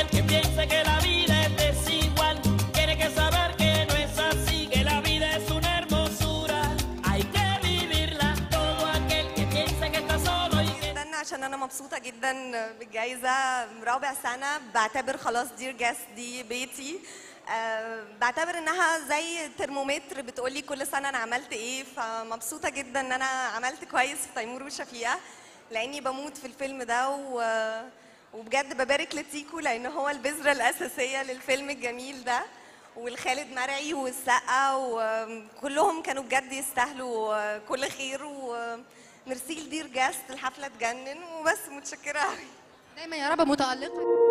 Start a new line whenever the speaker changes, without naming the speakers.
aquel que piense que la vida es desigual tiene que saber que no es así, que la vida es una hermosura. Hay que vivirla. Todo aquel que piense que está solo y que
جدا عشان انا مبسوطه جدا بالجائزه رابع سنه بعتبر خلاص دير جاس دي بيتي أه بعتبر انها زي ترمومتر بتقولي كل سنه انا عملت ايه فمبسوطه جدا ان انا عملت كويس في تيمور وشفيقه لاني بموت في الفيلم ده و وبجد ببارك لتيكو لان هو البذره الاساسيه للفيلم الجميل ده والخالد مرعي والسقا وكلهم كانوا بجد يستاهلوا كل خير وميرسي لدير جاست الحفله تجنن وبس متشكره قوي
دايما يا رب متألقة